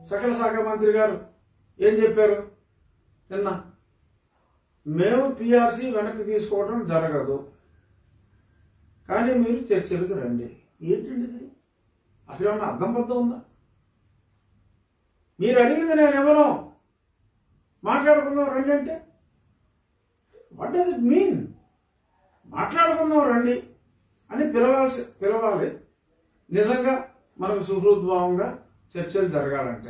సకల శాఖ మంత్రి గారు ఏం చెప్పారు నిన్న మేము పిఆర్సీ వెనక్కి తీసుకోవడం జరగదు కానీ మీరు చర్చలకు రండి ఏంటండి ఇది అసలు ఏమన్నా అర్థం పద్ధం ఉందా మీరు అడిగింది నేను ఎవరో మాట్లాడుకుందాం రండి అంటే వాట్ డస్ ఇట్ మీన్ మాట్లాడుకుందాం రండి అని పిలవాల్సి పిలవాలి నిజంగా మనకు సుహృద్భావంగా చర్చలు జరగాలంటే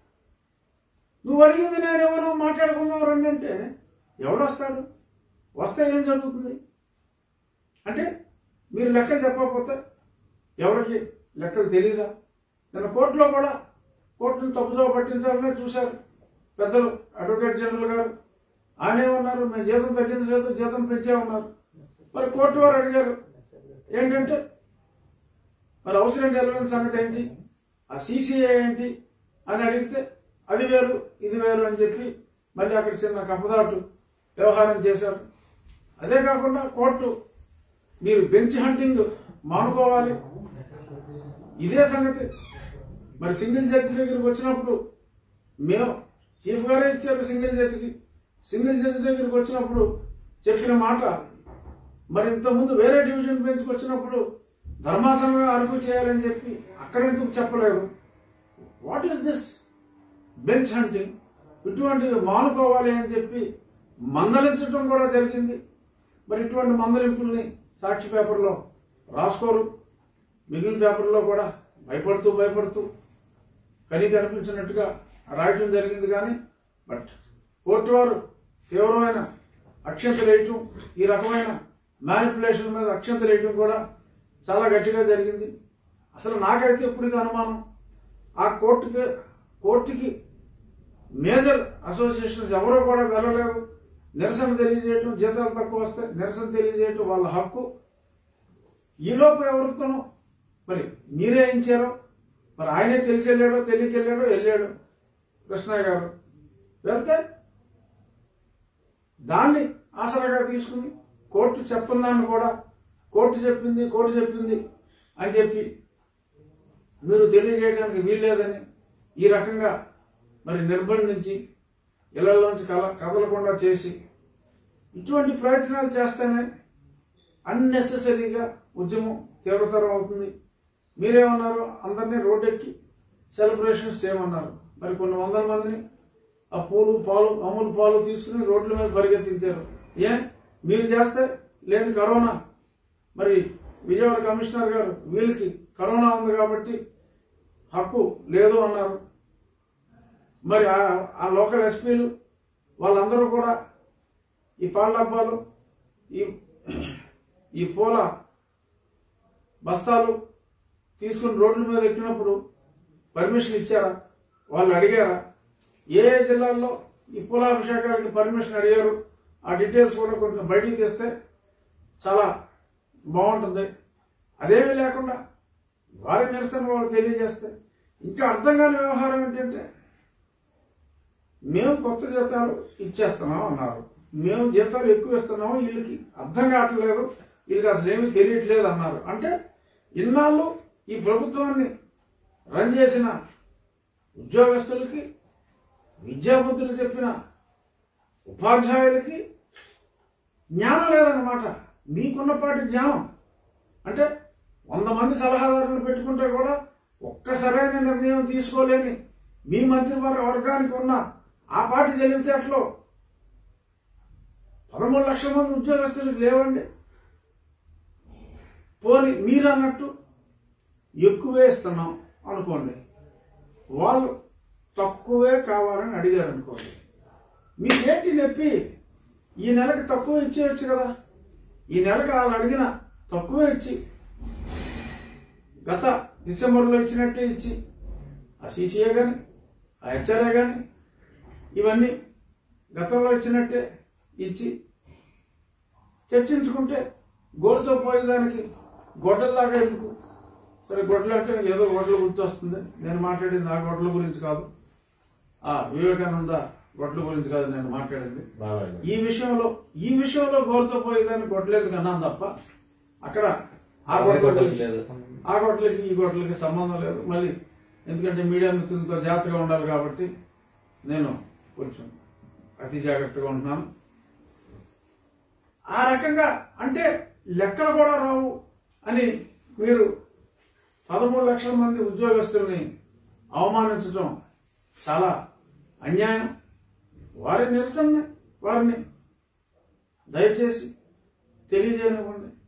నువ్వు అడిగింది నేను ఎవరు మాట్లాడుకుందాం రండి అంటే ఎవడు వస్తాడు వస్తే ఏం జరుగుతుంది అంటే మీరు లెక్క చెప్పకపోతే ఎవరికి లెక్కలు తెలియదా నిన్న కోర్టులో కూడా కోర్టును తప్పుదో పట్టించాలనే చూశారు పెద్దలు అడ్వకేట్ జనరల్ గారు ఆయన ఏమన్నారు మేము జీతం తగ్గించలేదు జీతం పెంచామన్నారు మరి కోర్టు వారు అడిగారు ఏంటంటే మరి అవసరం ఎలవెన్ సంగతి ఏంటి ఆ సీసీఏ ఏంటి అని అడిగితే అది వేరు ఇది వేరు అని చెప్పి మళ్ళీ అక్కడ చిన్న కప్పదాటు వ్యవహారం చేశారు అదే కాకుండా కోర్టు మీరు బెంచ్ హంటింగ్ మానుకోవాలి ఇదే సంగతి మరి సింగిల్ జడ్జి దగ్గరికి వచ్చినప్పుడు మేము చీఫ్ గారే ఇచ్చారు సింగిల్ జడ్జికి సింగిల్ జడ్జి దగ్గరికి వచ్చినప్పుడు చెప్పిన మాట మరి ఇంతకుముందు వేరే డివిజన్ బెంచ్కి వచ్చినప్పుడు ధర్మాసనంగా అరుగు చేయాలని చెప్పి అక్కడ ఎందుకు చెప్పలేదు what is this bench hunting ఇటువంటివి మానుకోవాలి అని చెప్పి మందలించడం కూడా జరిగింది మరి ఇటువంటి మందలింపుల్ని సాక్షి పేపర్లో రాసుకోరు మిగిలిన పేపర్లో కూడా భయపడుతూ భయపడుతూ కని కనిపించినట్టుగా రాయటం జరిగింది కానీ బట్ కోర్టు వారు తీవ్రమైన అక్షంతలు వేయటం ఈ రకమైన మ్యానిపులేషన్ మీద అక్షంతలు వేయటం కూడా చాలా గట్టిగా జరిగింది అసలు నాకైతే ఎప్పటికీ అనుమానం ఆ కోర్టుకి కోర్టుకి మేజర్ అసోసియేషన్స్ ఎవరో కూడా వెళ్ళలేరు నిరసన తెలియజేయటం జీతాలు తక్కువ వస్తే నిరసన తెలియజేయటం వాళ్ళ హక్కు ఈలోపు ఎవరితోనో మరి మీరే ఇచ్చారో మరి ఆయనే తెలిసి వెళ్ళాడో తెలియక వెళ్ళాడో వెళ్ళాడు కృష్ణయ్య గారు వెళ్తే దాన్ని ఆసరాగా తీసుకుని కోర్టు చెప్పున్నాను కూడా కోర్టు చెప్పింది కోర్టు చెప్పింది అని చెప్పి మీరు తెలియజేయడానికి వీల్లేదని ఈ రకంగా మరి నిర్బంధించి ఇళ్లలోంచి కల కదలకుండా చేసి ఇటువంటి ప్రయత్నాలు చేస్తేనే అన్నెసెసరీగా ఉద్యమం తీవ్రతరం అవుతుంది మీరేమన్నారు అందరినీ రోడ్డెక్కి సెలబ్రేషన్స్ చేయమన్నారు మరి కొన్ని వందల మందిని ఆ పూలు పాలు అమూలు పాలు తీసుకుని రోడ్ల మీద పరిగెత్తించారు ఏ మీరు చేస్తే లేని కరోనా మరి విజయవాడ కమిషనర్ గారు వీళ్ళకి కరోనా ఉంది కాబట్టి హక్కు లేదు అన్నారు మరి ఆ- ఆ లోకల్ ఎస్పీలు వాళ్ళందరూ కూడా ఈ పాల డబ్బాలు ఈ ఈ పూల బస్తాలు తీసుకుని రోడ్ల మీద ఎక్కినప్పుడు పర్మిషన్ ఇచ్చారా వాళ్ళు అడిగారా ఏ ఏ జిల్లాల్లో ఈ పూలాభిషేకాలకి పర్మిషన్ అడిగారు ఆ డీటెయిల్స్ కూడా కొంచెం బయటికి తెస్తే చాలా బాగుంటుంది అదేమీ లేకుండా వారి నిరసన వాళ్ళు తెలియజేస్తే ఇంకా అర్థం కాని వ్యవహారం ఏంటంటే మేము కొత్త జీతాలు ఇచ్చేస్తున్నాం అన్నారు మేము జీతాలు ఎక్కువ ఇస్తున్నాము వీళ్ళకి అర్థం కావట్లేదు వీళ్ళకి అసలు ఏమీ తెలియట్లేదు అన్నారు అంటే ఇన్నాళ్ళు ఈ ప్రభుత్వాన్ని రన్ చేసిన ఉద్యోగస్తులకి విద్యాబుద్ధులు చెప్పిన ఉపాధ్యాయులకి జ్ఞానం లేదన్నమాట మీకున్నపాటి జ్ఞానం అంటే వంద మంది సలహాదారులను పెట్టుకుంటే కూడా ఒక్క సరైన నిర్ణయం తీసుకోలేని మీ మంత్రివర్గ వర్గానికి ఉన్న ఆ పార్టీ తెలివితేటలో పదమూడు లక్షల మంది ఉద్యోగస్తులకు లేవండి పోని మీరు అన్నట్టు ఎక్కువే ఇస్తున్నాం అనుకోండి వాళ్ళు తక్కువే కావాలని అడిగారు అనుకోండి మీకేంటి నొప్పి ఈ నెలకి తక్కువ ఇచ్చేయచ్చు కదా ఈ నెలకు వాళ్ళు అడిగిన తక్కువే ఇచ్చి గత డిసెంబర్లో ఇచ్చినట్టే ఇచ్చి ఆ సీసీఏ కానీ ఆ హెచ్ఆర్ఏ కానీ ఇవన్నీ గతంలో ఇచ్చినట్టే ఇచ్చి చర్చించుకుంటే గోడుతో పోయేదానికి గొడ్డల్లాగా ఎందుకు సరే గొడ్డలు అంటే ఏదో గొడ్డలు గుర్తొస్తుంది నేను మాట్లాడింది ఆ గొడ్డల గురించి కాదు ఆ వివేకానంద గొడ్ల గురించి కాదు నేను మాట్లాడింది బాబాయ్ ఈ విషయంలో ఈ విషయంలో గోరుతో పోయేదాన్ని గొడ్డలేదు కన్నాను తప్ప అక్కడ ఆ గొడ్డల గురించి ఆ గొడ్లకి ఈ గొడ్లకి సంబంధం లేదు మళ్ళీ ఎందుకంటే మీడియా మిత్రులతో జాగ్రత్తగా ఉండాలి కాబట్టి నేను కొంచెం అతి జాగ్రత్తగా ఉంటున్నాను ఆ రకంగా అంటే లెక్కలు కూడా రావు అని మీరు పదమూడు లక్షల మంది ఉద్యోగస్తుల్ని అవమానించడం చాలా అన్యాయం వారి నిరసన వారిని దయచేసి తెలియజేయనివ్వండి